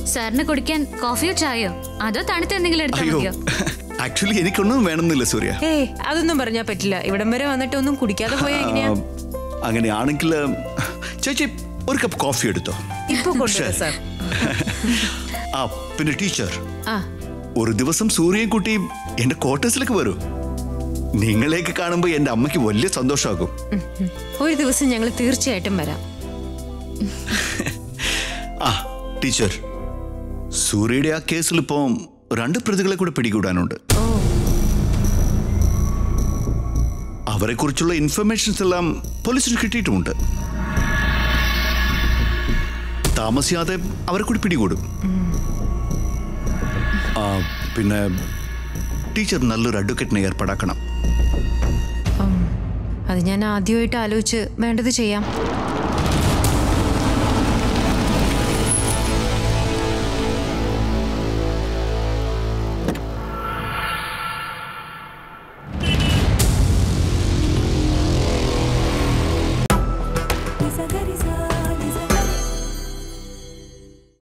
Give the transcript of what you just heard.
സാറിന് കുടിക്കാൻ കോഫിയോ ചായയോ അതോ തണുത്ത എന്തെങ്കിലും എടുത്താൽ അയ്യോ മതിയോ ആക്ച്വലി എനിക്കൊന്നും വേണമെന്നില്ല സൂര്യ ഏയ് അതൊന്നും പറഞ്ഞാ പറ്റില്ല ഇവിടം വരെ വന്നിട്ട് ഒന്നും കുടിക്കാതെ പോയാ എങ്ങനെയാ ആ, അങ്ങനെയാണെങ്കിൽ ചേച്ചി ഒരു കപ്പ് കോഫി എടുത്തോ ഇപ്പൊ കൊണ്ടുവരാം സാർ ആ പിന്നെ ടീച്ചർ ആ ഒരു ദിവസം സൂര്യയും കുട്ടിയും എന്റെ ക്വാർട്ടേഴ്സിലേക്ക് വരൂ നിങ്ങളെയൊക്കെ കാണുമ്പോൾ എന്റെ അമ്മയ്ക്ക് വലിയ സന്തോഷമാകും ഉം, ഉം. ഒരു ദിവസം ഞങ്ങൾ തീർച്ചയായിട്ടും വരാം ആ ടീച്ചർ സൂര്യയുടെ ആ കേസിൽ ഇപ്പോൾ രണ്ട് പ്രതികളെ കൂടെ പിടികൂടാനുണ്ട് ഓ അവരെക്കുറിച്ചുള്ള ഇൻഫർമേഷൻസ് എല്ലാം പോലീസിന് കിട്ടിയിട്ടുമുണ്ട് താമസിയാതെ അവരെ കൂടി പിടികൂടും ആ, പിന്നെ ടീച്ചർ നല്ലൊരു അഡ്വക്കേറ്റിനെ ഏർപ്പാടാക്കണം ഉം. അത് ഞാൻ ആദ്യമായിട്ട് ആലോചിച്ച് വേണ്ടത് ചെയ്യാം